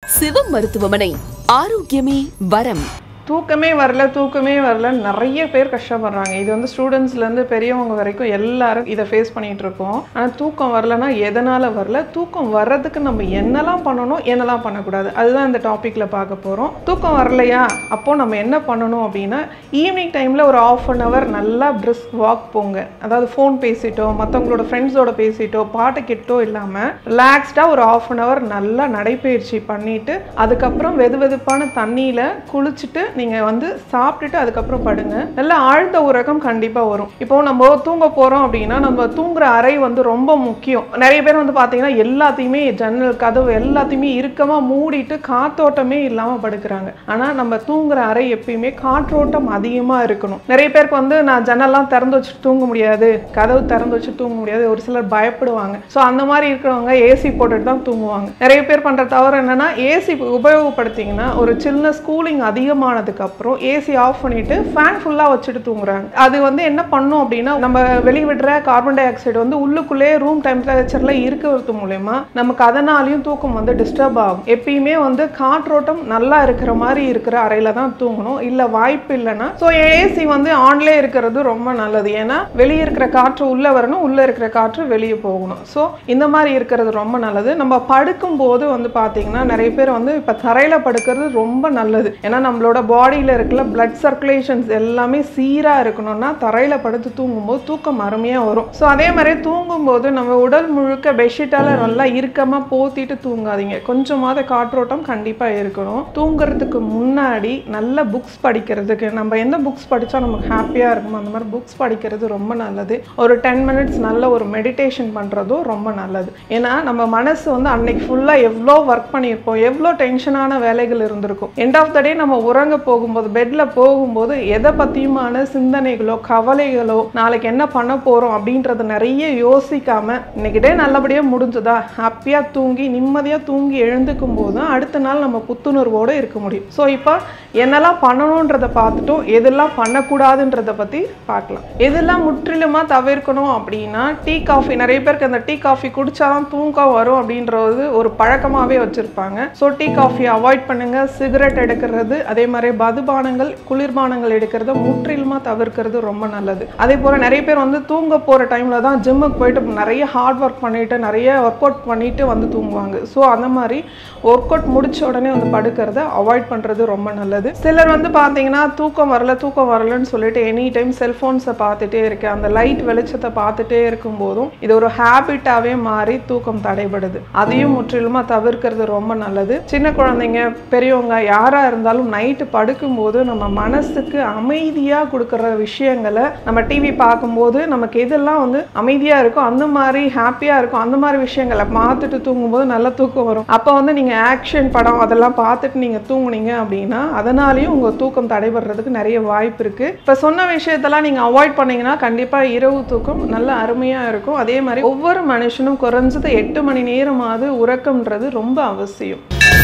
சிவம் மருத்துவமனை ஆரோக்கியமே வரம் தூக்கமே வரல தூக்கமே வரல நிறைய பேர் கஷ்டப்படுறாங்க இது வந்து ஸ்டூடெண்ட்ஸ்லேருந்து பெரியவங்க வரைக்கும் எல்லாரும் இதை ஃபேஸ் பண்ணிட்டு இருக்கோம் ஆனால் தூக்கம் வரலன்னா எதனால் வரல தூக்கம் வர்றதுக்கு நம்ம என்னெல்லாம் பண்ணணும் என்னெல்லாம் பண்ணக்கூடாது அதுதான் இந்த டாப்பிக்கில் பார்க்க போகிறோம் தூக்கம் வரலையா அப்போ நம்ம என்ன பண்ணணும் அப்படின்னா ஈவினிங் டைமில் ஒரு ஆஃப் அன் ஹவர் நல்லா பிரிஸ்க் வாக் போங்க அதாவது ஃபோன் பேசிட்டோ மற்றவங்களோட ஃப்ரெண்ட்ஸோட பேசிட்டோ பாட்டு கேட்டோ இல்லாமல் ரிலாக்ஸ்டாக ஒரு ஆஃப் அன் ஹவர் நல்லா நடைப்பயிற்சி பண்ணிட்டு அதுக்கப்புறம் வெது வெதுப்பான தண்ணியில் குளிச்சுட்டு நீங்கள் வந்து சாப்பிட்டுட்டு அதுக்கப்புறம் படுங்க நல்ல ஆழ்ந்த உறக்கம் கண்டிப்பாக வரும் இப்போ நம்ம தூங்க போகிறோம் அப்படின்னா நம்ம தூங்குற அறை வந்து ரொம்ப முக்கியம் நிறைய பேர் வந்து பார்த்தீங்கன்னா எல்லாத்தையுமே ஜன்னல் கதவு எல்லாத்தையுமே இறுக்கமாக மூடிட்டு காத்தோட்டமே இல்லாமல் படுக்கிறாங்க ஆனால் நம்ம தூங்குற அறை எப்பயுமே காற்றோட்டம் அதிகமாக இருக்கணும் நிறைய பேருக்கு வந்து நான் ஜன்னல்லாம் திறந்து வச்சுட்டு தூங்க முடியாது கதவு திறந்து வச்சு தூங்க முடியாது ஒரு சிலர் பயப்படுவாங்க ஸோ அந்த மாதிரி இருக்கிறவங்க ஏசி போட்டுட்டு தான் தூங்குவாங்க நிறைய பேர் பண்ணுற தவறு என்னன்னா ஏசி உபயோகப்படுத்திங்கன்னா ஒரு சின்ன கூலிங் அதிகமானதுக்கு அப்புறம் ஏசி ஆஃப் பண்ணிட்டு ஃபேன் ஃபுல்லாக வச்சுட்டு தூங்குறாங்க அது வந்து என்ன பண்ணும் அப்படின்னா நம்ம வெளிவிடுற கார்பன் டை ஆக்சைடு வந்து உள்ளுக்குள்ளே ரூம் டெம்பரேச்சர்ல இருக்கிறது மூலயமா நமக்கு அதனாலையும் தூக்கம் வந்து டிஸ்டர்ப் ஆகும் எப்பயுமே வந்து காற்றோட்டம் நல்லா இருக்கிற மாதிரி இருக்கிற அறையில தான் தூங்கணும் இல்லை வாய்ப்பு இல்லைன்னா ஸோ ஏசி வந்து ஆன்லே இருக்கிறது ரொம்ப நல்லது ஏன்னா வெளியே இருக்கிற காற்று உள்ளே வரணும் உள்ளே இருக்கிற காற்று வெளியே போகணும் ஸோ இந்த மாதிரி இருக்கிறது ரொம்ப நல்லது நம்ம படுக்கும் போது வந்து பார்த்தீங்கன்னா நிறைய பேர் வந்து இப்போ தரையில் படுக்கிறது ரொம்ப நல்லது ஏன்னா நம்மளோட பாடியில் இருக்கிற பிளட் சர்க்குலேஷன்ஸ் எல்லாமே சீராக இருக்கணும்னா தரையில் படுத்து தூங்கும்போது தூக்கம் அருமையாக வரும் ஸோ அதே மாதிரி தூங்கும்போது நம்ம உடல் முழுக்க பெட்ஷீட்டால் நல்லா இறுக்கமாக போத்திட்டு தூங்காதீங்க கொஞ்சமாவது காற்றோட்டம் கண்டிப்பாக இருக்கணும் தூங்குறதுக்கு முன்னாடி நல்ல புக்ஸ் படிக்கிறதுக்கு நம்ம எந்த புக்ஸ் படித்தா நமக்கு ஹாப்பியாக இருக்கும் அந்த மாதிரி புக்ஸ் படிக்கிறது ரொம்ப நல்லது ஒரு டென் மினிட்ஸ் நல்ல ஒரு மெடிடேஷன் பண்ணுறதும் ரொம்ப நல்லது ஏன்னா நம்ம மனசு வந்து அன்னைக்கு ஃபுல்லாக எவ்வளோ ஒர்க் பண்ணியிருப்போம் எவ்வளோ டென்ஷனான வேலைகள் இருந்திருக்கும் எண்ட் ஆஃப் த டே நம்ம உறங்க போகும்போது பெட்டில் போகும்போது எதை பற்றியுமான சிந்தனைகளோ கவலைகளோ நாளைக்கு என்ன பண்ண போகிறோம் அப்படின்றத நிறைய யோசிக்காம இன்னைக்கு டே நல்லபடியாக முடிஞ்சதா ஹாப்பியாக தூங்கி நிம்மதியாக தூங்கி எழுந்துக்கும் போது தான் அடுத்த நாள் நம்ம புத்துணர்வோடு இருக்க முடியும் ஸோ இப்போ என்னெல்லாம் பண்ணணுன்றத பார்த்துட்டோம் எதெல்லாம் பண்ணக்கூடாதுன்றத பற்றி பார்க்கலாம் எதெல்லாம் முற்றிலுமாக தவிர்க்கணும் அப்படின்னா டீ காஃபி நிறைய பேருக்கு அந்த டீ காஃபி குடிச்சாதான் தூக்கம் வரும் அப்படின்றது ஒரு பழக்கமாகவே வச்சுருப்பாங்க ஸோ டீ காஃபி அவாய்ட் பண்ணுங்க சிகரெட் எடுக்கிறது அதே மாதிரி மதுபானங்கள் குளிர்பானங்கள் எடுக்கிறத முற்றிலுமாக தவிர்க்கிறது ரொம்ப நல்லது அதே போல் நிறைய பேர் வந்து தூங்க போகிற டைமில் தான் ஜிம்முக்கு போயிட்டு நிறைய ஹார்ட் ஒர்க் பண்ணிட்டு நிறைய ஒர்க் அவுட் பண்ணிட்டு வந்து தூங்குவாங்க ஸோ அந்த மாதிரி ஒர்க் அவுட் முடிச்ச உடனே வந்து படுக்கிறத அவாய்ட் பண்ணுறது ரொம்ப நல்லது சிலர் வந்து பார்த்தீங்கன்னா தூக்கம் வரல தூக்கம் வரலன்னு சொல்லிட்டு எனி டைம் செல்ஃபோன்ஸை பார்த்துட்டே இருக்கேன் அந்த லைட் வெளிச்சத்தை பார்த்துட்டே இருக்கும் போதும் இது ஒரு ஹேபிட்டாகவே மாறி தூக்கம் தடைபடுது அதையும் முற்றிலுமா தவிர்க்கிறது ரொம்ப நல்லது சின்ன குழந்தைங்க பெரியவங்க யாராக இருந்தாலும் நைட்டு படுக்கும்போது நம்ம மனசுக்கு அமைதியாக கொடுக்குற விஷயங்களை நம்ம டிவி பார்க்கும்போது நமக்கு எதெல்லாம் வந்து அமைதியாக இருக்கோ அந்த மாதிரி ஹாப்பியாக இருக்கும் அந்த மாதிரி விஷயங்களை பார்த்துட்டு தூங்கும்போது நல்லா தூக்கம் வரும் அப்போ வந்து நீங்கள் ஆக்ஷன் படம் அதெல்லாம் பார்த்துட்டு நீங்கள் தூங்குனீங்க அப்படின்னா அதனாலையும் உங்கள் தூக்கம் தடைபடுறதுக்கு நிறைய வாய்ப்பு இருக்குது இப்போ சொன்ன விஷயத்தெல்லாம் நீங்கள் அவாய்ட் பண்ணீங்கன்னா கண்டிப்பாக இரவு தூக்கம் நல்ல அருமையாக இருக்கும் அதே மாதிரி ஒவ்வொரு மனுஷனும் குறைஞ்சது எட்டு மணி நேரமாவது உறக்கம்ன்றது ரொம்ப அவசியம்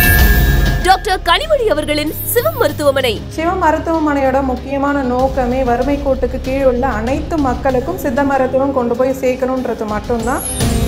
டாக்டர் கனிமொழி அவர்களின் சிவம் மருத்துவமனை சிவ மருத்துவமனையோட முக்கியமான நோக்கமே வறுமை கோட்டுக்கு கீழ் உள்ள அனைத்து மக்களுக்கும் சித்த மருத்துவம் கொண்டு போய் சேர்க்கணுன்றது மட்டும்தான்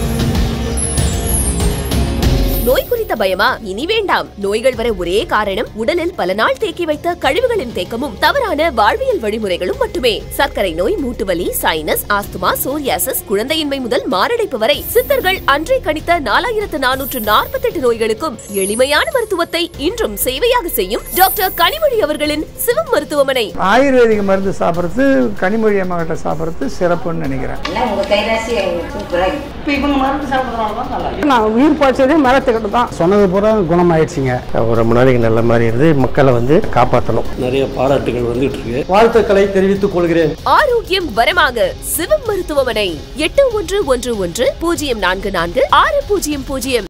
நோய் குறித்த பயமா இனி வேண்டாம் நோய்கள் வர ஒரே காரணம் உடலில் பல நாள் தேக்கி வைத்த கழிவுகளின் தேக்கமும் தவறான வாழ்வியல் வழிமுறைகளும் மட்டுமே சர்க்கரை நோய் மூட்டுவலி சைனஸ் ஆஸ்துமா சோரியாசிஸ் குழந்தையின்மை முதல் மாரடைப்பு வரை சித்தர்கள் அன்றே கணித்த நாலாயிரத்து நானூற்று நாற்பத்தெட்டு நோய்களுக்கும் எளிமையான மருத்துவத்தை இன்றும் சேவையாக செய்யும் டாக்டர் கனிமொழி அவர்களின் சிவம் மருத்துவமனை ஆயுர்வேதிக் மருந்து சாப்பிட்றது கனிமொழி அம்மா கிட்ட சாப்பிட்றது சிறப்புன்னு நினைக்கிறேன் எல்லாம் உங்கள் கைராசி சூப்பராக இப்போ இவங்க மருந்து சாப்பிட்றதுனால தான் நல்லா இருக்கு. நான் உயிர் போச்சதே மரத்துக்கிட்ட தான் சொன்னது பூரா குணமாயிடுச்சுங்க ரொம்ப நாளைக்கு நல்ல மாதிரி இருந்து மக்களை வந்து காப்பாற்றணும் நிறைய பாராட்டுகள் வந்துட்டு இருக்கு வாழ்த்துக்களை தெரிவித்துக் கொள்கிறேன் ஆரோக்கியம் வரமாக சிவம் மருத்துவமனை எட்டு ஒன்று ஒன்று ஒன்று பூஜ்ஜியம் நான்கு நான்கு ஆறு பூஜ்ஜியம் பூஜ்ஜியம்